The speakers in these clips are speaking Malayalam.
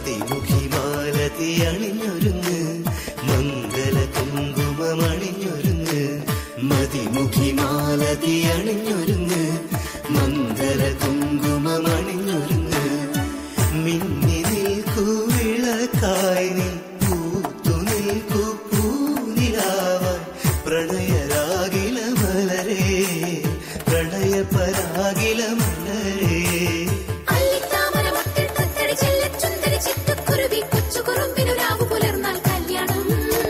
മതിമുഖി മാലതി അണിഞ്ഞൊരുങ്ങ് മംഗല കുങ്കുമമണിഞ്ഞൊരുങ്ങ് മതിമുഖി മാലതി അണിഞ്ഞൊരുങ്ങ് മംഗല കുങ്കുമമണിഞ്ഞൊരുങ്ങ് മിന്നി നിൽക്കൂ വിളക്കായി നീ പൂത്തു നിൽക്കൂ പൂനിലാവാൻ പ്രണയരാകില മലരേ പ്രണയ പരാകില മലരേ അല്ലിത്താമര മൊട്ടിൽ തത്തടി ചെല്ലച്ചുന്തരി ചിറ്റക്കുരുവി കൊച്ചുകുറുമ്പിനു രാവു പുലർന്നാൽ കല്യാണം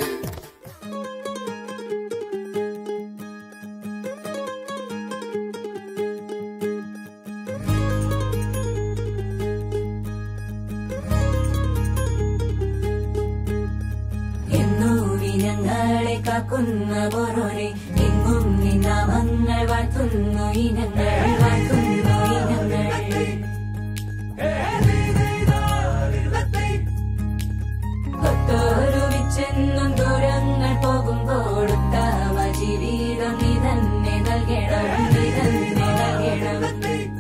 എന്നൂരി ഞങ്ങളെ കാക്കുന്ന പോരോരെ എങ്ങും നിന്നാമങ്ങൾ വാഴ്ത്തുന്നു ഇനങ്ങൾ വാഴ്ത്തുന്നു ഇനങ്ങൾ കൊത്തോരുവിച്ചെന്നും ദൂരങ്ങൾ പോകുമ്പോൾ ഉത്തമ ജീവിതം നീ തന്നെ നൽകണം നീ തന്നെ നൽകണം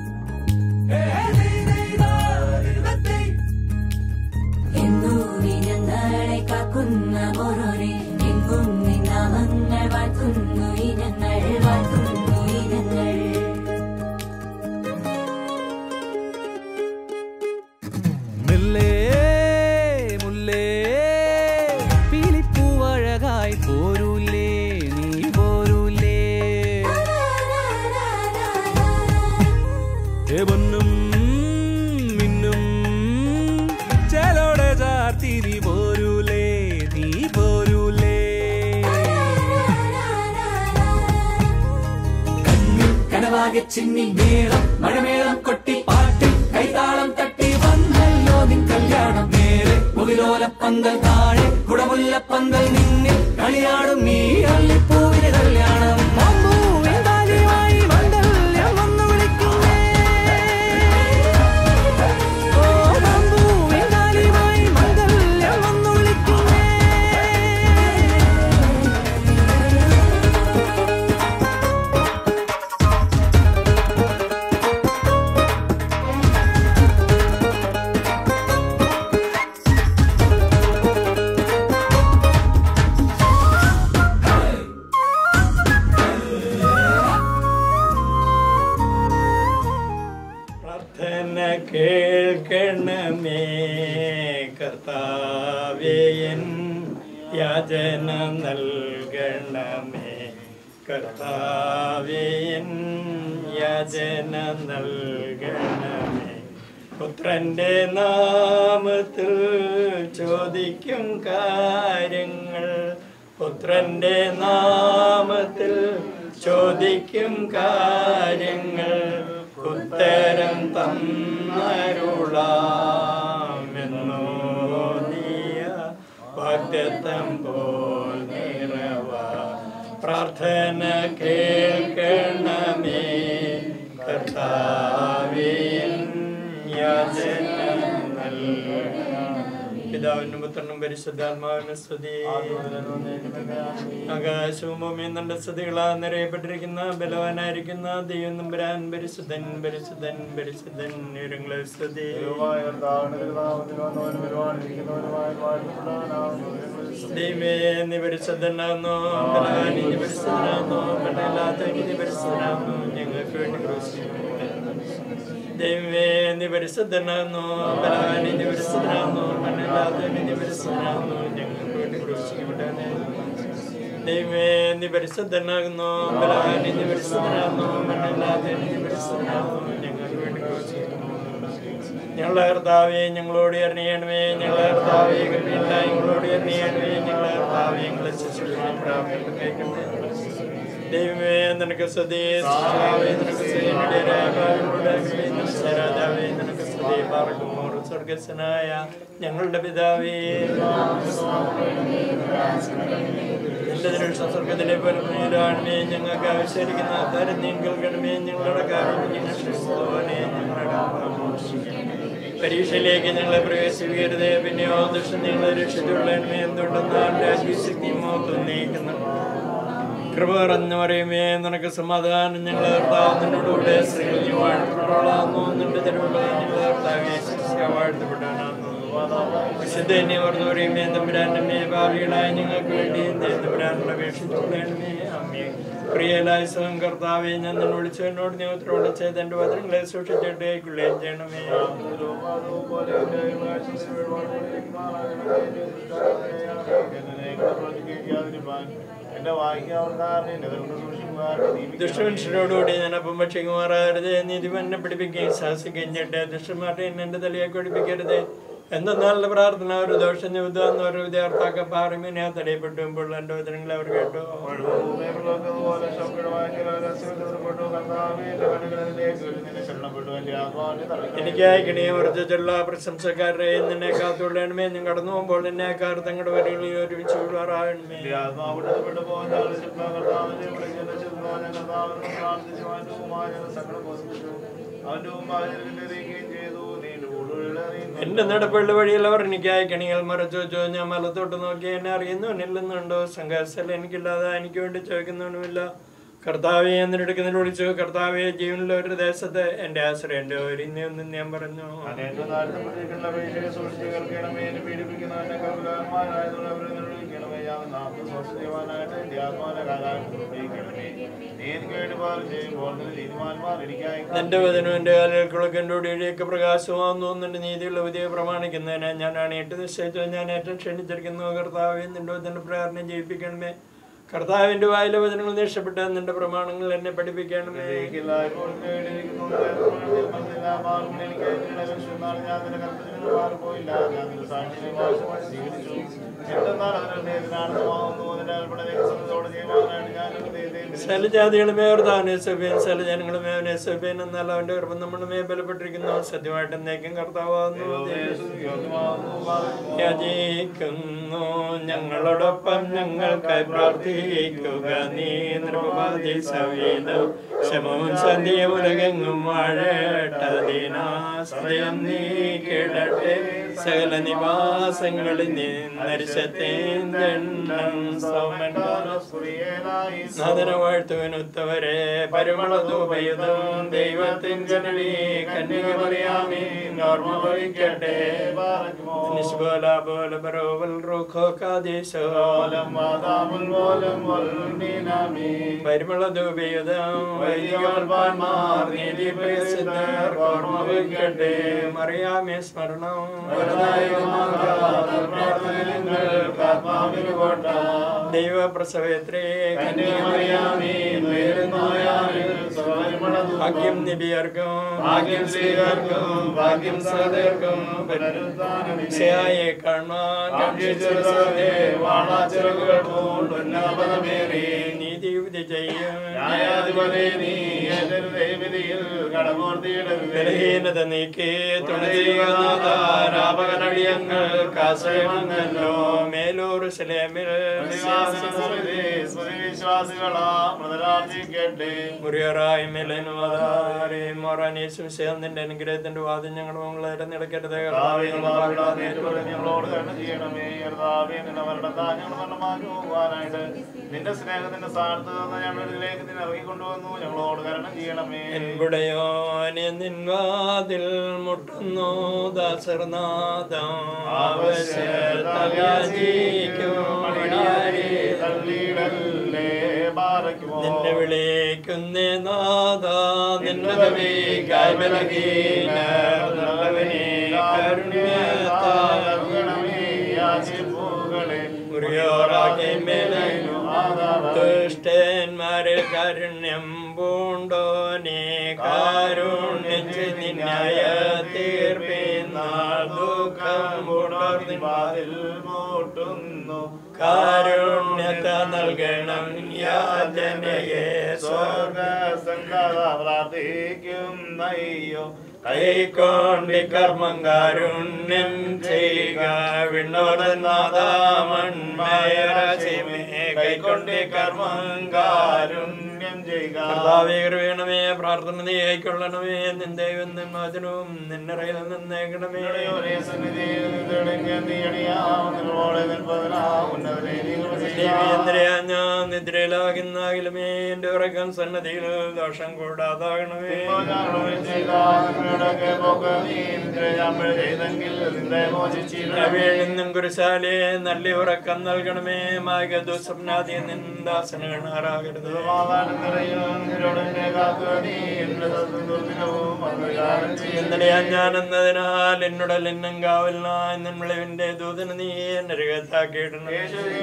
എന്നൂരി ഞങ്ങളെ കാക്കുന്ന ഓരോരെ എങ്ങും നിന്നാമങ്ങൾ വാഴ്ത്തുന്നു ഇനങ്ങൾ വാഴ്ത്തുന്നു ഇനങ്ങൾ മുല്ലേ മുല്ലേ പീലിപ്പൂവഴകായി പോരൂലേ നീ പോരൂലേ ഏ പൊന്നും മിന്നും ചേലോടെ ചാർത്തി നീ പോരൂലേ നീ പോരൂലേ കനവാകെ ചിന്നി മേളം മഴമേളം കൊട്ടി പാട്ടി കൈതാളം തട്ടി വന്നല്ലോ നിൻ കല്യാണം നേരെ മുകിലോലപ്പന്തൽ താഴെ കുടമുല്ലപ്പന്തൽ നിന്നിൽ കളിയാടും നീ അള്ളിപ്പൂവിന് കല്യാണം അമ്പൂവിൻ താലിയുമായി മംഗല്യം വന്നു വിളിക്കുന്നേ. ഓ, അമ്പൂവിൻ താലിയുമായി മംഗല്യം വന്നു വിളിക്കുന്നേ. പ്രാർത്ഥന കേൾക്കണമേ കർത്താവേയൻ യാചന നൽകണമേ കർത്താവേയൻ യാചന നൽകണമേ പുത്രന്റെ നാമത്തിൽ ചോദിക്കും കാര്യങ്ങൾ പുത്രന്റെ നാമത്തിൽ ചോദിക്കും കാര്യങ്ങൾ ഉത്തരം തന്നരുളാമെന്നോ നീയ വാഗ്ദത്തം പോൽ നിറവ പ്രാർത്ഥന കേൾക്കണമേ കർത്താവേൻ യാചന പിതാവിനും പുത്രനും പരിശുദ്ധാത്മാവിനും സ്തുതി ആകാശവും ഭൂമിയും തന്റെ സ്തുതികളാ നിറയപ്പെട്ടിരിക്കുന്ന ബലവാനായിരിക്കുന്ന ദൈവം നമ്പുരാൻ പരിശുദ്ധൻ പരിശുദ്ധൻ പരിശുദ്ധൻ ഉയരങ്ങളെ സ്തുതി ദൈവമേ നീ പരിശുദ്ധനാകുന്നു ബലവാൻ നീ പരിശുദ്ധനാകുന്നു ബലമില്ലാത്ത നീ പരിശുദ്ധനാകുന്നു ഞങ്ങൾക്ക് വേണ്ടി ക്രൂശിക്കപ്പെട്ടു ദൈവമേ നീ പരിശുദ്ധനാകുന്നു ബലവാൻ നീ പരിശുദ്ധനാകുന്നു ബലമില്ലാത്ത നീ പരിശുദ്ധനാകുന്നു ഞങ്ങൾക്ക് വേണ്ടി ക്രൂശിക്കപ്പെട്ടവനെ ദൈവമേ നീ പരിശുദ്ധനാകുന്നു ബലവാൻ നീ പരിശുദ്ധനാകുന്നു ബലമില്ലാത്ത നീ പരിശുദ്ധനാകുന്നു ഞങ്ങൾക്ക് വേണ്ടി ക്രൂശിക്കപ്പെട്ടു ഞങ്ങളെ കർത്താവെ ഞങ്ങളോട് എറിയണമേ ഞങ്ങളെ കർത്താവെ കൃപയില്ല ഞങ്ങളോട് എറിയണമേ ഞങ്ങളെ കർത്താവെ ഞങ്ങളെ ശിശുക്കളെ പ്രാപ്തി കേൾക്കണമേ ദൈവമേ നിനക്ക് സ്തുതി സൃഷ്ടാവേ നിനക്ക് സ്തുതി നിടയരാകാരുടെ രാജാവേ നിനക്ക് സ്തുതി പാർക്കുമോർ സ്വർഗസ്വനായ ഞങ്ങളുടെ പിതാവേ എന്റെ ദൃഷ്ട സ്വർഗത്തിലെ പരമീരാണമേ ഞങ്ങൾക്ക് ആവശ്യമായിരിക്കുന്ന ആധാരം നീ കേൾക്കണമേ ഞങ്ങളുടെ കാര്യം ഞങ്ങൾ ക്രിസ്തുവിനെ ഞങ്ങളുടെ പാപം മോചിക്കണമേ. പരീക്ഷയിലേക്ക് ഞങ്ങളെ പ്രവേശിക്കരുത് പിന്നെയോ ദുഷ്ടം ഞങ്ങളെ രക്ഷിച്ചുള്ളണമേ എന്തുകൊണ്ടെന്നാൽ രാജ്യശക്തി മോഹം നീക്കുന്നു കൃപ പറഞ്ഞു പറയുമേ നിനക്ക് സമാധാനം ഞങ്ങൾ കർത്താവ് നിന്നോടുകൂടെ സ്ത്രീകൾ നീ വാഴ്ത്തപ്പെട്ടോളാകുന്നു നിന്റെ തിരുവുള്ള ഞങ്ങൾ കർത്താവെ ശിക്ഷ വാഴ്ത്തപ്പെടാനാകുന്നു വിശുദ്ധനെ ഓർത്തോറിയമേ തമ്പുരാൻ്റെ ഭാവികളായ ഞങ്ങൾക്ക് വേണ്ടി തമ്പുരാനുള്ള അപേക്ഷിച്ചുകൊള്ളണമേ അമ്മേ പ്രിയലായ സ്വയം കർത്താവെ ഞാൻ നിന്നെ വിളിച്ചു എന്നോട് നീ ഉത്തരവുള്ള ചെയ്ത് എൻ്റെ വചനങ്ങളെ സൂക്ഷിച്ചിട്ട് കൈക്കൊള്ളുകയും ചെയ്യണമേ എന്റെ വായിക്കാവുന്ന എന്റെ സൂക്ഷിക്കുവാൻ ദുഷ്ടമനുഷ്യരോടുകൂടി ഞാൻ അപ്പം ഭക്ഷിക്കുമാറാകരുത് നീതിമന്നെ പിടിപ്പിക്കുകയും ശാസിക്കുകയും ചെയ്യട്ടെ ദുഷ്ടന്മാരുടെ എന്നെ തലയെ പഠിപ്പിക്കരുത് എന്തെന്നാൽ പ്രാർത്ഥന ഒരു ദോഷം നിമിത്തം ഒരു വിദ്യാർത്ഥാക്ക പാറമിനെ തടയപ്പെട്ടുമ്പോൾ എൻ്റെ വചനങ്ങൾ അവർ കേട്ടു എനിക്ക് അയക്കണേ വർദ്ധിച്ചുള്ള പ്രശംസക്കാരുടെ നിന്നെ കാത്തുകൊള്ളണമേ ഞാൻ കടന്നു പോകുമ്പോൾ നിന്നെ കാർ തങ്ങളുടെ വരകളിൽ ഒരുമിച്ച് വിടുവാറാകണമേ എന്റെ നടപ്പുള്ള വഴിയിൽ അവർ എനിക്ക് അയക്കണികൾ മറച്ചു വെച്ചോ ഞാൻ മലത്തോട്ട് നോക്കി എന്നെ അറിയുന്നവനില്ലെന്നുണ്ടോ സംഘർഷൽ എനിക്കില്ലാതെ എനിക്ക് വേണ്ടി ചോദിക്കുന്നവനുമില്ല കർത്താവെ എന്നെടുക്കുന്നതിൽ വിളിച്ചു കർത്താവെ ജീവനുള്ള ഒരു ദേശത്ത് എന്റെ ആശ്രയം എൻ്റെ ഒരു ഇന്നൊന്നും ഞാൻ പറഞ്ഞു എന്റെ വചനം എന്റെ കാലുകൾക്ക് എൻ്റെ ഒടിയൊക്കെ പ്രകാശമാകുന്നു നിന്റെ നീതിയുള്ള വിധിയെ പ്രമാണിക്കുന്നതിന് ഞാൻ അണിയിട്ട് നിശ്ചയിച്ചു ഞാൻ ഏറ്റവും ക്ഷണിച്ചിരിക്കുന്നു കർത്താവെ നിന്റെ വചന പ്രാർത്ഥന ജയിപ്പിക്കണമേ കർത്താവിന്റെ വായിലെ വചനങ്ങൾ നിഷ്ടപ്പെട്ട് നിന്റെ പ്രമാണങ്ങൾ എന്നെ പഠിപ്പിക്കണമേ സ്ഥലജാതികളുമേ ഓർത്താനെ സഭ്യൻ സ്ഥലജനങ്ങളുമേ അവനെ സഭ്യൻ എന്നാൽ അവന്റെ ഗർഭം നമ്മളുമേ ബലപ്പെട്ടിരിക്കുന്നു സത്യമായിട്ട് എന്നേക്കും കർത്താവാകുന്നു യാചിക്കുന്നു ഞങ്ങളോടൊപ്പം ഞങ്ങൾക്കായി പ്രാർത്ഥിക്കുക നീ നിർമ്മാതി സവീതം ശമവും സന്ധ്യയും ഉലകെങ്ങും വാഴട്ടതിനാശ്രയം നീ കിടട്ടെ സകല നിവാസങ്ങളിൽ നിന്നരിശത്തേന്തെണ്ണം സൗമൻ നാദന വാഴ്ത്തുവിനൊത്തവരെ പരിമളധൂപയുധം ദൈവത്തിൻ ജനലി കന്യക പറയാമേ ഓർമ്മ ഭവിക്കട്ടെ നിഷ്ബോല ബോല ബരോവൽ റൂഖോ കാദേശോ പരിമളധൂപയുധം വൈദികൽപാന്മാർ നീതി പ്രസിദ്ധർ ഓർമ്മ ഭവിക്കട്ടെ മറിയാമേ സ്മരണം ദൈവപ്രസവത്രേ ഭാഗ്യം നിബിയർക്കും ഭാഗ്യം സ്ത്രീകർക്കും ഭാഗ്യം സഹതർക്കും ശയായെ കാണാൻ നീതി വിധി ചെയ്യും ബലഹീനത നീക്കി തുണതീകനാഥാരാപകനടിയങ്ങൾ കാശ്രയമങ്ങല്ലോ മേലൂർ ശലേമിൽ മുറിയറായി മെലനുവാദാരെ മൊറാനീസും നിന്റെ അനുഗ്രഹത്തിന്റെ വാദം ഞങ്ങൾ മംഗളായിട്ട് നടക്കരുത് ഞങ്ങളോട് കരുണ ചെയ്യണമേ കർത്താവേ നിന്നെ മരണത്താ ഞങ്ങൾ മരണമാക്കി പോകുവാനായിട്ട് നിന്റെ സ്നേഹത്തിന്റെ സ്ഥാനത്ത് നിന്ന് ഞങ്ങളുടെ ഇതിലേക്ക് നിന്നെ ഇറങ്ങിക്കൊണ്ടുവന്നു ഞങ്ങളോട് കരുണ ചെയ്യണമേ എൻകുടയോനെ നിൻവാതിൽ മുട്ടുന്നു ദാസർനാഥം തള്ളിയിടല്ലേ പാറയ്ക്കുമോ നിന്നെ വിളിക്കുന്നേ നാഥ നിന്നെ നല്ലവനെ കാരുണ്യത്താൽ മുറിയോറാകെ മേലു ദുഷ്ടന്മാരിൽ കാരുണ്യം പൂണ്ടോനെ കാരുണ്യം നിന്നായ തീർപ്പിന്നാൾ ദുഃഖം പൂണ്ടോർന്നിൽ മുട്ടുന്നു കാരുണ്യത നൽകണം യാചനയെ സ്വർഗ സ്വർഗസംഘത പ്രാർത്ഥിക്കും നയ്യോ കൈക്കൊണ്ടി കർമ്മം കാരുണ്യം ചെയ്യുക വിണ്ണോദനാഥാമൺമയരസിമേ കൈക്കൊണ്ടി കർമ്മം കാരുണ്യം ചെയ്യുക കർത്താവേ കൃപയണമേ പ്രാർത്ഥന നീ കൈക്കൊള്ളണമേ നിൻ ദൈവം നിൻ വചനവും നിന്നറയിൽ നിന്നേക്കണമേ ഒരേ സന്നിധിയിൽ നിന്നിടങ്ങി നീ അണിയാം നിങ്ങളോടെ നിൽപ്പതിനാ ഉന്നതരെ നിങ്ങൾ ചെയ്യുക ദൈവേന്ദ്രയ ഞാൻ നിദ്രയിലാകുന്നാകിലുമേ എന്റെ ഉറക്കം സന്നദ്ധിയിൽ ദോഷം കൂടാതാകണമേ വീഴുന്നും കുരിശാലെ നല്ല ഉറക്കം നൽകണമേ മാക ദുസ്വപ്നാദി നിന്ദാസന കാണാറാകരുത് ഇന്നലെ ഞാൻ എന്നതിനാൽ എന്നുടൽ എന്നും കാവലിനായി നിന്നിളവിന്റെ ദൂതന നീ എന്നെ രകത്താക്കിയിട്ടുണ്ട്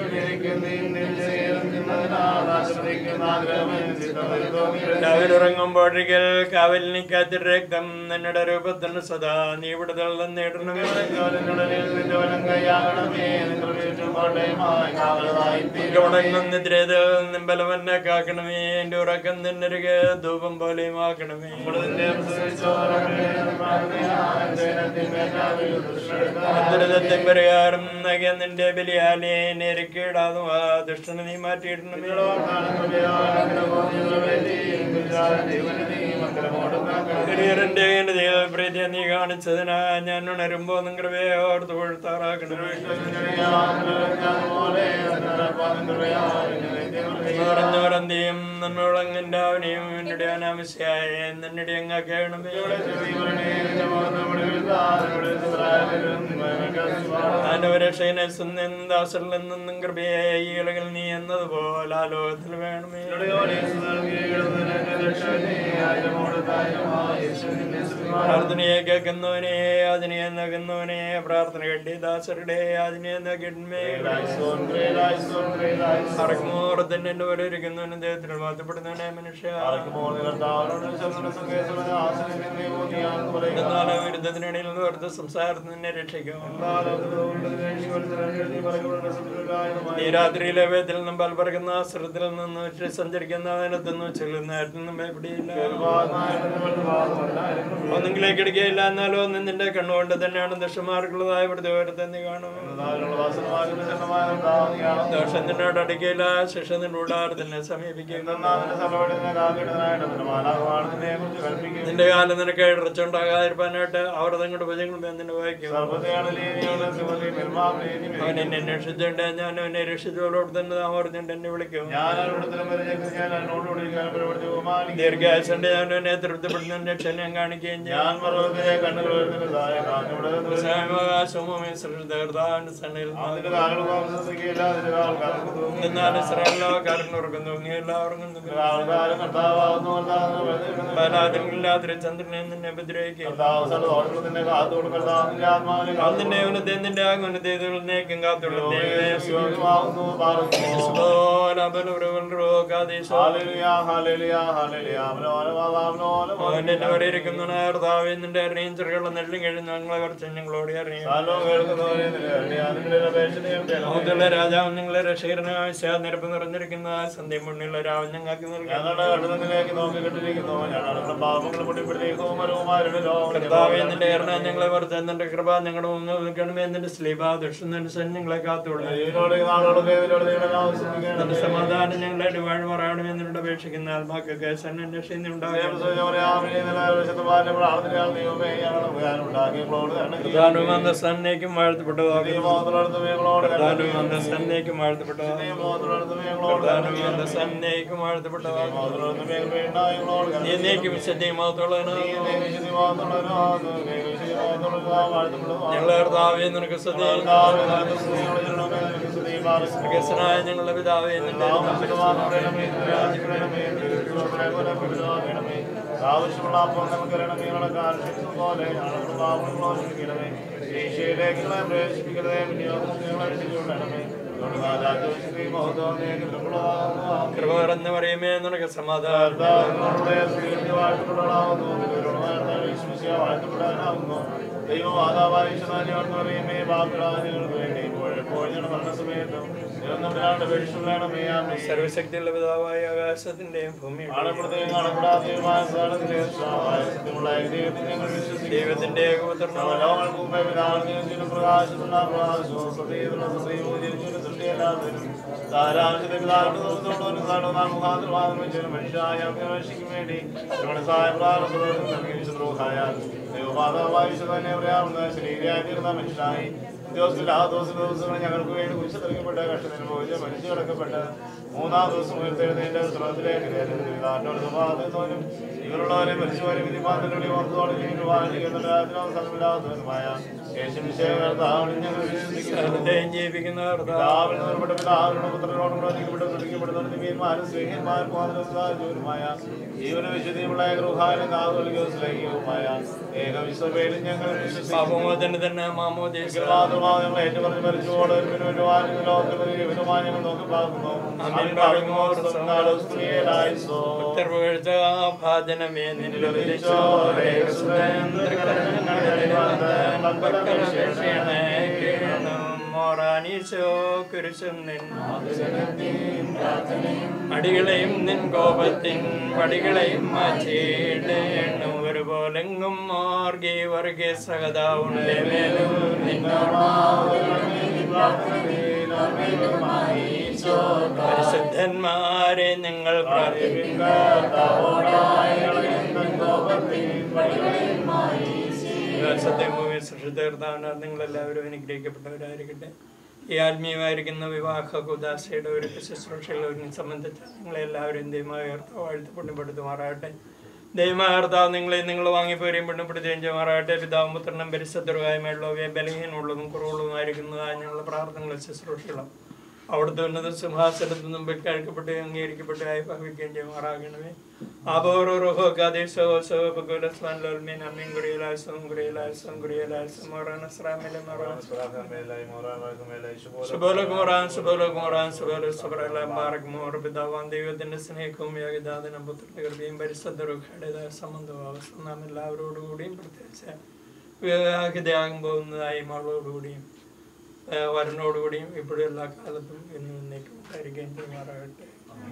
കാവലുറങ്ങുമ്പോഴേക്കൽ കാവലിന് കാത്തിരി രക്തം നിന്നുടെ രൂപത്തിന് സദാ നീ വിടുതൽ നേടണമേ ഉണങ്ങുന്നിദ്രേത് നിമ്പലവന്നെ കാക്കണമേ എന്റെ ഉറക്കം നിന്നരുക ധൂപം പോലെയും ആക്കണമേ ദുരിതത്തിൻ പരിഹാരം നകിയ നിന്റെ ബലിയാലെ നേരിക്കിടാതും ആ ദുഷ്ടനെ നീ മാറ്റിയിടണമേ കരിയറിന്റെ പ്രീതിയെ നീ കാണിച്ചതിനാ ഞാൻ ഉണരുമ്പോ നിങ്ങളുടെ ഓർത്ത് കൊഴുത്താറാക്കണമേ നിറഞ്ഞവരന്തിയും നന്മളങ്ങിന്റെ അവനെയും എന്നിടെ അനാവശ്യായ നിന്നിടെ അങ്ങ് കേണമേ ആനവരക്ഷകനെ ദാസരിൽ നിന്നും കൃപയായ ഈ ഇളകൾ നീ എന്നതുപോലെ ആ ലോകത്തിൽ വേണമേ പ്രാർത്ഥനയെ കേൾക്കുന്നവനെ അതിനെ നകുന്നവനെ പ്രാർത്ഥന കണ്ടി ദാസരുടെ അതിനെ നകിന്മേ അറക്കുമോറത്തിന്റെ ഓരോരിക്കുന്നവനും ദൈവത്തിൽ മാറ്റപ്പെടുന്നവനെ മനുഷ്യ എന്നാലും വിരുദ്ധത്തിനിടയിൽ വെറുതെ സംസാരത്തിന് രക്ഷിക്കും ഈ രാത്രിയിലെ വേദത്തിൽ നിന്നും പൽപറക്കുന്ന ആശ്രത്തിൽ നിന്ന് ഉച്ച സഞ്ചരിക്കുന്ന അതിനകത്ത് നിന്ന് ചെല്ലുന്നതായിട്ട് നിന്നും ഭയപ്പെടിയില്ല ഒന്നെങ്കിലേക്ക് എടുക്കുകയില്ല എന്നാലോ ഒന്നും നിന്റെ കണ്ണുകൊണ്ട് തന്നെയാണ് ദുഷ്ടമാർക്കുള്ളതായ പ്രതിപരത്തെ നീ കാണും ദോഷം നിന്നോട് അടിക്കയില്ല ശിക്ഷ നിന്നോടാറ് തന്നെ സമീപിക്കും നിന്റെ കാലം നിനക്ക് ഇടച്ചുണ്ടാകാതിരിക്കാനായിട്ട് അവർ തങ്ങളുടെ ഭുജങ്ങൾ നിന്നെ വായിക്കും അവൻ എന്നെ അന്വേഷിച്ചുകൊണ്ട് ഞാൻ അവനെ രക്ഷിച്ചോളോട് തന്നെ ആവർത്തിണ്ട് എന്നെ വിളിക്കും ദീർഘായുസുണ്ട് ഞാൻ അവനെ തൃപ്തിപ്പെടുന്ന രക്ഷ ഞാൻ കാണിക്കുകയും ഞാൻ പർവ്വതത്തിലെ കണ്ണുകൾ അതിന്റെ കാലുകൾ സംസർഗിക്കുകയില്ല അതിന്റെ കാൽ കറങ്ങുന്നു എന്നാൽ ഇസ്രായേലിലോ കാരണവർക്കും തൂങ്ങിയെല്ലാവർക്കും ആൾക്കാരും കർത്താവാകുന്നു കർത്താവിനെ വെറുതെ ബലാതിരില്ലാതിരി ചന്ദ്രനെ നിന്നെ ഉപദ്രവിക്കും കർത്താവ് സർവ്വ ദോഷത്തിന്റെ കാത്തോട് കർത്താവിന്റെ ആത്മാവിനെ അതിന്റെ ഉന്നതത്തിന്റെ ആകുന്നതേതുന്നേക്കും കാത്തുള്ള കാത്തുമാകുന്നു പാർക്കുന്നു ഹാലേലുയ ഹാലേലുയ ഹാലേലുയ അവനോലം അവനോലം അവന്റെ അവിടെ ഇരിക്കുന്ന കർത്താവ് നിന്റെ അറിയും ചെറുകളുടെ നെല്ലും കഴിഞ്ഞ് ഞങ്ങളെ കുറച്ച് ഞങ്ങളോട് അറിയും സാലോ കേൾക്കുന്നവരെ നിന്റെ അതിന്റെ അപേക്ഷയും ലോകത്തുള്ള രാജാവ് നിങ്ങളെ രക്ഷകരനാവശ്യ നിരപ്പ് നിറഞ്ഞിരിക്കുന്ന സന്ധ്യ മുന്നിലുള്ള രാവ് ഞങ്ങൾക്ക് നൽകി ഞങ്ങളുടെ കണ്ണുനിലേക്ക് നോക്കി കെട്ടിരിക്കുന്നു ഞങ്ങളുടെ പാപങ്ങൾ പൊട്ടിപ്പെടുത്തി ഹോമരവുമാരുടെ കർത്താവെ ലോകം നിന്റെ എണ്ണ ഞങ്ങളെ വർദ്ധിച്ച നിന്റെ കൃപ ഞങ്ങളുടെ മുന്നിൽ നിൽക്കണമേ നിന്റെ സ്ലീപ ദുഷ്ടനുസരിച്ച് ഞങ്ങളെ കാത്തുള്ളൂ ഇതിനോട് ഈ നാളുകളൊക്കെ ഇതിനോട് ദൈവം ആവശ്യമിരിക്കണം നിന്റെ സമാധാനം ഞങ്ങളെ വഴി പറയണമേ നിന്നോട് അപേക്ഷിക്കുന്ന ആത്മാക്കൊക്കെ സന്നദ്ധ ഉണ്ടാകണം പ്രധാനവും അന്തസ്സന്നേക്കും വാഴ്ത്തപ്പെട്ടതാകുന്നു പ്രധാനവും അന്തസ്സന്നേക്കും വാഴ്ത്തപ്പെട്ടതാകുന്നു പ്രധാനവും അന്തസ്സന്നേക്കും വാഴ്ത്തപ്പെട്ടതാകുന്നു നീ എന്നേക്കും വിശുദ്ധിയുമാത്തുള്ളതിനാകുന്നു ഞങ്ങളെ കർത്താവേ നിനക്ക് സ്തുതി സ്വർഗസ്വനായ ഞങ്ങളുടെ പിതാവേ നിന്റെ ആവശ്യമുള്ള അപ്പം നമുക്ക് തരണമേ ഞങ്ങളുടെ കാലം പോലെ ഞങ്ങളുടെ പാപങ്ങൾ മോചിപ്പിക്കണമേ ഈശോയിലേക്ക് ഞങ്ങളെ പ്രവേശിപ്പിക്കണമേ ഞങ്ങളെ രക്ഷിച്ചുകൊള്ളണമേ രാജ്യശ്രീ മഹോദയം കൃപ നിറഞ്ഞ പറയുമേ നിനക്ക് സമാധാനം ദൈവം ആദാവായ പറയുമേ ബാബുരാജുകൾക്ക് വേണ്ടി ഇപ്പോഴെപ്പോഴും മരണസമയത്തും നിരന്തരങ്ങളുടെ പേരിഷ് വേണമേ ആമേ സർവശക്തിയുള്ള പിതാവായ ആകാശത്തിന്റെയും ഭൂമിയുടെയും കാണപ്പെടുകയും കാണപ്പെടാതെയുമായ സ്ഥലത്തിലെ സത്യമുള്ള ദൈവത്തിൽ ഞങ്ങൾ വിശ്വസിക്കുന്നു ദൈവത്തിന്റെ ഏകപുത്രനായ ലോകങ്ങൾക്ക് മുമ്പേ പിതാവിനും പ്രകാശമുള്ള പ്രകാശവും സത്യത്തിലുള്ള സത്യവും ജനിച്ചൊരു സൃഷ്ടിയല്ലാത്തതിനും ധാരാളത്തിന്റെ പിതാവിന്റെ ദിവസത്തോടും സർവ്വനാം മുഖാന്തരവാദം വെച്ചൊരു മനുഷ്യനായ അഭിലാഷിക്കും വേണ്ടി സഹായ പ്രാർത്ഥന നൽകി വിശുദ്രോഹായ ദൈവമാതാവായ വിശുദ്ധനെ പറയാവുന്ന ശരീരയായി തീർന്ന മനുഷ്യനായി ദിവസത്തിൽ ആ ദിവസം ദിവസങ്ങൾ ഞങ്ങൾക്ക് വേണ്ടി കുരിശിറക്കപ്പെട്ട കഷ്ടത്തിന് അനുഭവിച്ച് മരിച്ചു കിടക്കപ്പെട്ട് മൂന്നാം ദിവസം ഉയർത്തെഴുന്നേറ്റ് സ്രോതത്തിലേക്ക് സ്വഭാവത്തിനും ഇവരുള്ളവരെ മരിച്ചുവരെ വിധിമാനത്തിലൂടെ ഓർത്തോടെ സ്ഥലമില്ലാത്തതുമായ യേശുവിശേഖർത്താവളിൽ ഞങ്ങൾ വിശ്വസിക്കുന്നു സകലത്തെയും ജീവിക്കുന്ന കർത്താവ് പിതാവിൽ നിന്ന് പുറപ്പെട്ട പിതാവിനോട് പുത്രനോടും പ്രവർത്തിക്കപ്പെട്ട സൃഷ്ടിക്കപ്പെടുന്ന ദിവ്യന്മാരും സ്നേഹിന്മാരും മാതൃകാജൂരുമായ ജീവന വിശുദ്ധിയുമുള്ള ഗൃഹാലും കാതുകൾക്കുമായ ഏകവിശ്വപേരിൽ ഞങ്ങൾ വിശ്വസിക്കുന്നു പാപമോചന തന്നെ മാമോദീസ മാത്രമാണ് ഞങ്ങൾ ഏറ്റുപറഞ്ഞ് മരിച്ചുകൊണ്ട് ഒരു ലോകത്തിൽ വിധമായി ഞങ്ങൾ നോക്കി പാർക്കുന്നു ആമേൻ. സ്ത്രീയിലായിസോ ഉത്തർവീഴ്ച ഭാജനമേ നിലവിളിച്ചോരേ മോറാനീശോ കുരിശും നിൻ അടികളെയും നിൻ കോപത്തിൻ പടികളെയും മാറ്റിയിടേണു ഒരുപോലെങ്ങും മോർഗി വർഗീയ സഹതാ ഉണ്ടേ മേലും പരിശുദ്ധന്മാരെ നിങ്ങൾ പ്രാർത്ഥിക്കുക സത്യഭൂമി സൃഷ്ടിതീർത്താണ്ട് നിങ്ങളെല്ലാവരും അനുഗ്രഹിക്കപ്പെട്ടവരായിരിക്കട്ടെ ഈ ആത്മീയമായിരിക്കുന്ന വിവാഹ കുദാശയുടെ ഒരു ശുശ്രൂഷയിൽ ഒരുങ്ങി സംബന്ധിച്ച നിങ്ങളെല്ലാവരും ദൈവമായ കർത്താവ് വാഴ്ത്ത് പുണ്യപ്പെടുത്തുമാറാകട്ടെ ദൈവമായ കർത്താവ് നിങ്ങളെ നിങ്ങൾ വാങ്ങിപ്പോരെയും പുണ്യപ്പെടുത്തുകയും ചെയ്യുമാറാകട്ടെ പിതാവും പുത്രനും പരിശുദ്ധരുമായ്മയുള്ളവയെ ബലഹീനമുള്ളതും കുറവുള്ളതുമായിരിക്കുന്നതായ ഞങ്ങളുടെ പ്രാർത്ഥനകളും ശുശ്രൂഷകളും അവിടുത്തെ ഉന്നത സിംഹാസനത്തിൽ മുമ്പിൽ കഴിക്കപ്പെട്ട് അംഗീകരിക്കപ്പെട്ടായി ഭവിക്കുകയും ചെയ്യുമാറാകണമേ അപൂർവ ഗാദേശോ സോ ബഗുലസ്വാൻ ലോൽമീൻ അമ്മീൻ ഗുരിയലാസം ഗുരിയലാസം ഗുരിയലാസം മൊറാനസ്രാമിലെ മൊറാൻ സുബോലകുമറാൻ സുബോലകുമറാൻ സുബോല സുബറല മാർഗ് മോർ പിതാവാൻ ദൈവത്തിന്റെ സ്നേഹവും യോഗദാതനം പുത്രന്റെ കൃപയും പരിശുദ്ധരുഖയുടേതായ സംബന്ധവും അവസ്ഥ നാം എല്ലാവരോടുകൂടിയും പ്രത്യേകിച്ച് വിവാഹിതയാകും പോകുന്നതായി മകളോടുകൂടിയും ഏഹ് വരനോടുകൂടിയും ഇപ്പോഴും എല്ലാ കാലത്തും എന്നും എന്നേക്കും ഉണ്ടായിരിക്കുകയും ചെയ്യുമാറാകട്ടെ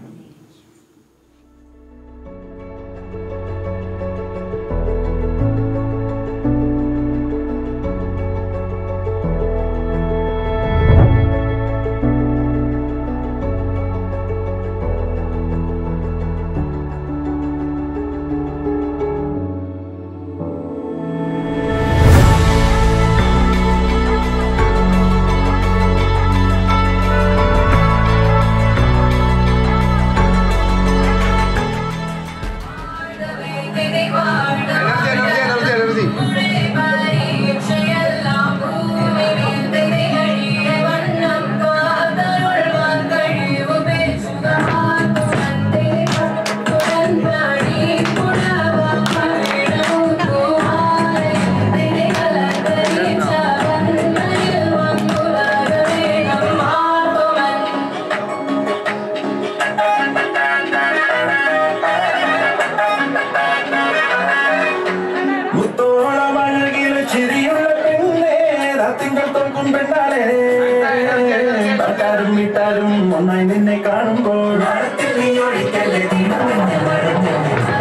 മുത്തോളമഴകിലെ ചിരിയുള്ള പെണ്ണേ തിങ്കൾ തോൽക്കും പെണ്ണാളെ പാട്ടാരും വിട്ടാരും ഒന്നായി നിന്നെ കാണുമ്പോൾ നീ ഒഴിക്കല്ലേ ദിനമെന്നെ മറന്നു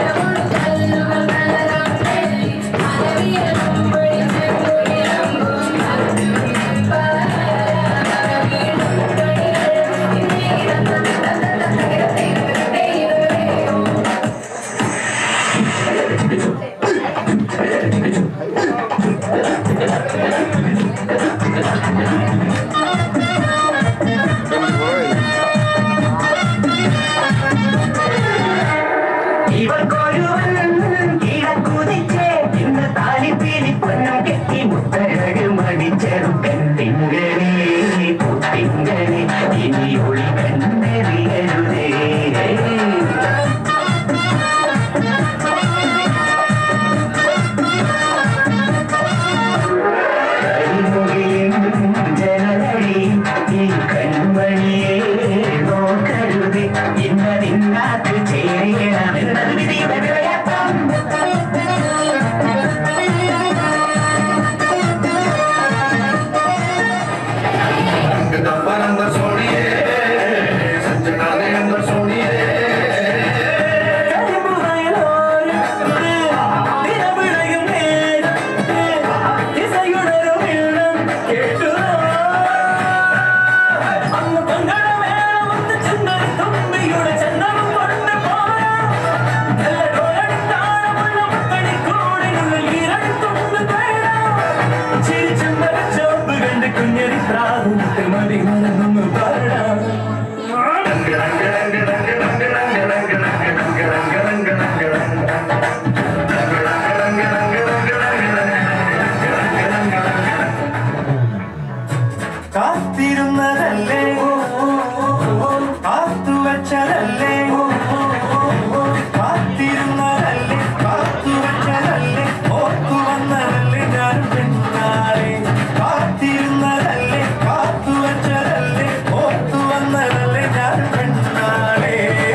ഇവർക്കൊരുവൻ കിഴക്കുതിച്ച് ഇന്ന് താലിപ്പീലി പൊന്നം കെട്ടി മുത്തഴക് മടിച്ചെറുക്കൻ തിങ്കണേ പുത്തിങ്കണേ ഇനി ഒളി കണ്ണെറിയരുതേ കരിമുകിലിൻ ജനലഴ കാതിനത്തിൽ മതി മനന്നൊന്ന് പാടാം കാത്തിരുന്നതല്ലേ കാത്തു വച്ചതല്ലേ കാത്തിരുന്നതല്ലേ കാത്തു വച്ചതല്ലേ ഓർത്തു വന്നതല്ലേ ഞാൻ പിന്നാലെ കാത്തിരുന്നതല്ലേ കാത്തു വച്ചതല്ലേ ഓർത്തു വന്നതല്ലേ ഞാൻ പിന്നാലെ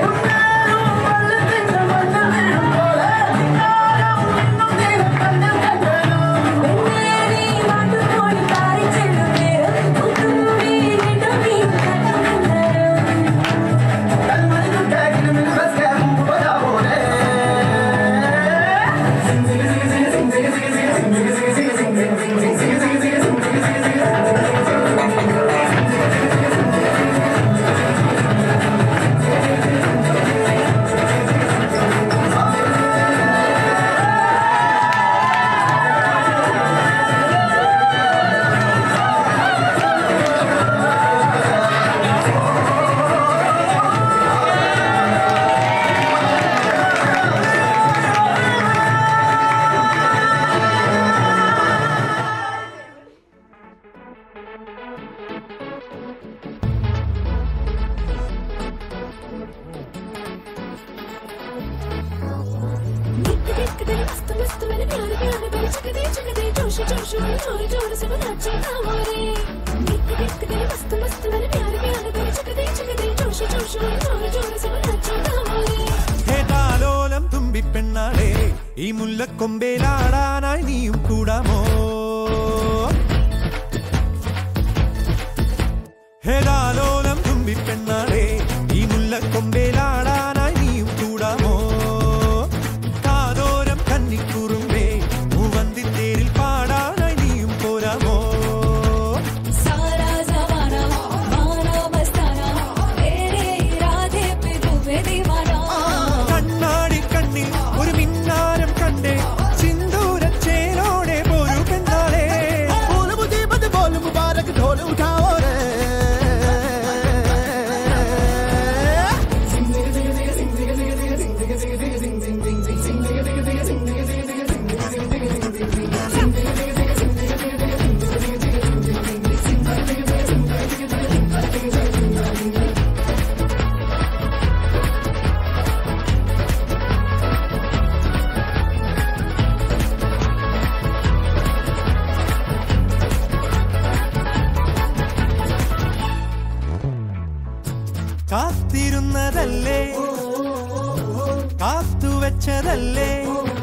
ഹേ താലോലം തുമ്പിപ്പെണ്ണാളെ ഈ മുല്ലക്കൊമ്പേലാടാനായി നീയും കൂടാമോ ഹേ താലോലം തുമ്പിപ്പെണ്ണാളെ ഈ മുല്ലക്കൊമ്പേലാടാനായി നീയും കൂടാമോ കാതോരം കന്നിക്കുറുമ്പേ മൂവന്തിത്തേരിൽ പാടാനായി നീയും പോരാമോ सारा जमाना माना मस्ताना तेरे इरादे पे तू पे दीवाना കണ്ണാടി കണ്ണിൽ ഒരു മിന്നാരം കണ്ടേ സിന്ദൂരച്ചേലോടെ പോരു പെണ്ണാളെ കാത്തിരുന്നതല്ലേ കാത്തുവെച്ചതല്ലേ